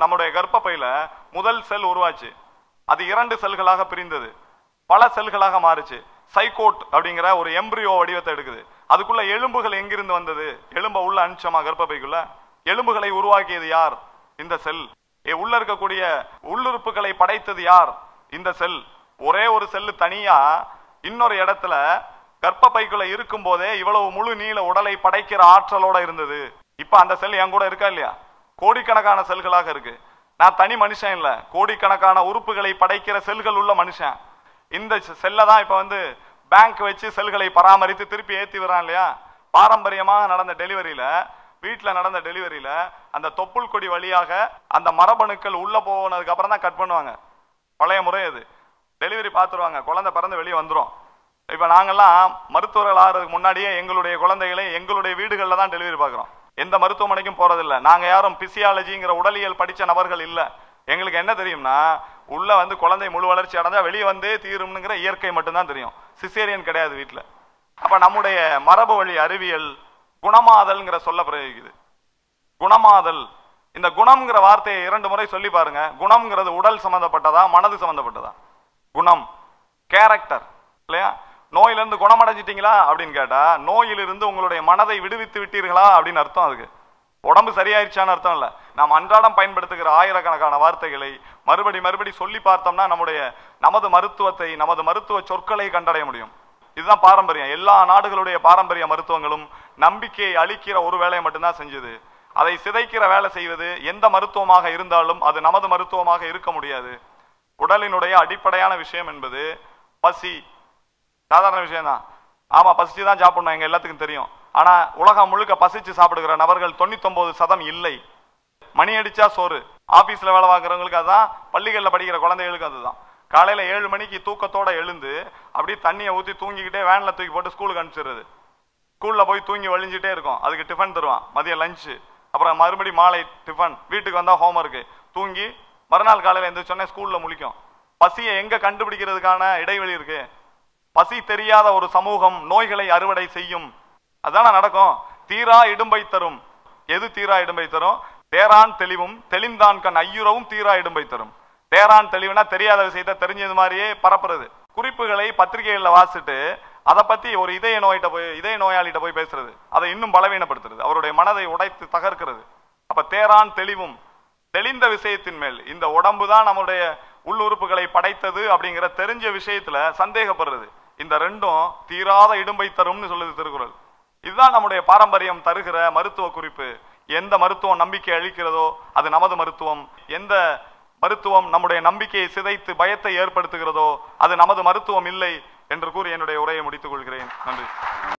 நம்முடைய கர்ப்பப்பையில முதல் செல் உருவாச்சு அது இரண்டு செல்களாக பிரிந்தது பல செல்களாக மாறுச்சு சைகோட் அப்படிங்கிற ஒரு எம்பிரியோ வடிவத்தை எடுக்குது அதுக்குள்ள எலும்புகள் எங்கிருந்து வந்தது எலும்ப உள்ள அனுச்சமா கர்ப்பப்பைக்குள்ள எலும்புகளை உருவாக்கியது யார் இந்த செல் ஏ, உள்ள இருக்கக்கூடிய உள்ளுறுப்புகளை படைத்தது யார் இந்த செல் ஒரே ஒரு செல்லு தனியா இன்னொரு இடத்துல கர்ப்பப்பைக்குள்ள இருக்கும் போதே இவ்வளவு முழு நீள உடலை படைக்கிற ஆற்றலோட இருந்தது இப்ப அந்த செல் என் கூட இருக்கா இல்லையா கோடிக்கணக்கான செல்களாக இருக்கு நான் தனி மனுஷன் இல்ல கோடிக்கணக்கான உறுப்புகளை படைக்கிற செல்கள் உள்ள மனுஷன் இந்த செல்லை தான் இப்ப வந்து பேங்க் வச்சு செல்களை பராமரித்து திருப்பி ஏத்தி வரான் இல்லையா பாரம்பரியமாக நடந்த டெலிவரியில வீட்ல நடந்த டெலிவரியில அந்த தொப்புள் கொடி வழியாக அந்த மரபணுக்கள் உள்ள போனதுக்கு அப்புறம் தான் கட் பண்ணுவாங்க பழைய முறை அது டெலிவரி பார்த்துருவாங்க குழந்தை பிறந்து வெளியே வந்துரும் இப்ப நாங்கெல்லாம் மருத்துவர்கள் ஆகிறதுக்கு முன்னாடியே எங்களுடைய குழந்தைகளை எங்களுடைய வீடுகளில் தான் டெலிவரி பார்க்குறோம் எந்த மருத்துவமனைக்கும் போறதில்ல நாங்க யாரும் பிசியாலஜிங்கிற உடலியல் படிச்ச நபர்கள் இல்ல எங்களுக்கு என்ன தெரியும்னா உள்ள வந்து குழந்தை முழு வளர்ச்சி அடைஞ்சா வெளியே வந்தே தீரும்னுங்கிற இயற்கை மட்டும்தான் தெரியும் சிசேரியன் கிடையாது வீட்டில் அப்ப நம்முடைய மரபு வழி அறிவியல் குணமாதல்ங்கிற சொல்ல பிரயோகிக்குது குணமாதல் இந்த குணம்ங்கிற வார்த்தையை இரண்டு முறை சொல்லி பாருங்க குணம்ங்கிறது உடல் சம்பந்தப்பட்டதா மனது சம்பந்தப்பட்டதா குணம் கேரக்டர் இல்லையா நோயிலிருந்து குணமடைஞ்சிட்டீங்களா அப்படின்னு கேட்டா நோயிலிருந்து உங்களுடைய மனதை விடுவித்து விட்டீர்களா அப்படின்னு அர்த்தம் அதுக்கு உடம்பு சரியாயிருச்சான்னு அர்த்தம் இல்ல நாம் அன்றாடம் பயன்படுத்துகிற ஆயிரக்கணக்கான வார்த்தைகளை மறுபடி மறுபடி சொல்லி பார்த்தோம்னா நம்முடைய நமது மருத்துவத்தை நமது மருத்துவ சொற்களை கண்டடைய முடியும் இதுதான் பாரம்பரியம் எல்லா நாடுகளுடைய பாரம்பரிய மருத்துவங்களும் நம்பிக்கையை அளிக்கிற ஒரு வேலையை மட்டும்தான் செஞ்சது அதை சிதைக்கிற வேலை செய்வது எந்த மருத்துவமாக இருந்தாலும் அது நமது மருத்துவமாக இருக்க முடியாது உடலினுடைய அடிப்படையான விஷயம் என்பது பசி சாதாரண விஷயம்தான் ஆமா பசிச்சு தான் சாப்பிடணும் எங்க எல்லாத்துக்கும் தெரியும் ஆனா உலகம் முழுக்க பசிச்சு சாப்பிடுகிற நபர்கள் தொண்ணூத்தொன்பது சதம் இல்லை மணி அடிச்சா சோறு ஆபீஸ்ல வேலை பார்க்குறவங்களுக்கு அதான் பள்ளிகள்ல படிக்கிற குழந்தைகளுக்கு அதுதான் காலையில ஏழு மணிக்கு தூக்கத்தோட எழுந்து அப்படியே தண்ணியை ஊத்தி தூங்கிக்கிட்டே வேன்ல தூக்கி போட்டு ஸ்கூலுக்கு அனுப்பிச்சிடுறது ஸ்கூல்ல போய் தூங்கி வழிஞ்சிட்டே இருக்கும் அதுக்கு டிஃபன் தருவான் மதியம் லஞ்சு அப்புறம் மறுபடி மாலை டிஃபன் வீட்டுக்கு வந்தா ஹோம்ஒர்க்கு தூங்கி மறுநாள் காலையில எந்திரிச்சோடனே ஸ்கூல்ல முழிக்கும் பசியை எங்க கண்டுபிடிக்கிறதுக்கான இடைவெளி இருக்கு பசி தெரியாத ஒரு சமூகம் நோய்களை அறுவடை செய்யும் அதானே நடக்கும் தீரா இடும்பை தரும் எது தீரா இடும்பை தரும் தேரான் தெளிவும் தெளிந்தான் கண் ஐயுறவும் தீரா இடும்பை தரும் தேரான் தெளிவுனா தெரியாத விஷயத்தை தெரிஞ்சது மாதிரியே பரப்புறது குறிப்புகளை பத்திரிகைகளில் வாசிட்டு அதை பத்தி ஒரு இதய நோயிட்ட போய் இதய நோயாளிகிட்ட போய் பேசுறது அதை இன்னும் பலவீனப்படுத்துறது அவருடைய மனதை உடைத்து தகர்க்கிறது அப்ப தேரான் தெளிவும் தெளிந்த விஷயத்தின் மேல் இந்த உடம்பு தான் நம்முடைய உள்ளுறுப்புகளை படைத்தது அப்படிங்கிற தெரிஞ்ச விஷயத்துல சந்தேகப்படுறது இந்த ரெண்டும் தீராத இடும்பை தரும்னு சொல்லுது திருக்குறள் இதுதான் நம்முடைய பாரம்பரியம் தருகிற மருத்துவ குறிப்பு எந்த மருத்துவம் நம்பிக்கை அளிக்கிறதோ அது நமது மருத்துவம் எந்த மருத்துவம் நம்முடைய நம்பிக்கையை சிதைத்து பயத்தை ஏற்படுத்துகிறதோ அது நமது மருத்துவம் இல்லை என்று கூறி என்னுடைய உரையை முடித்துக் கொள்கிறேன் நன்றி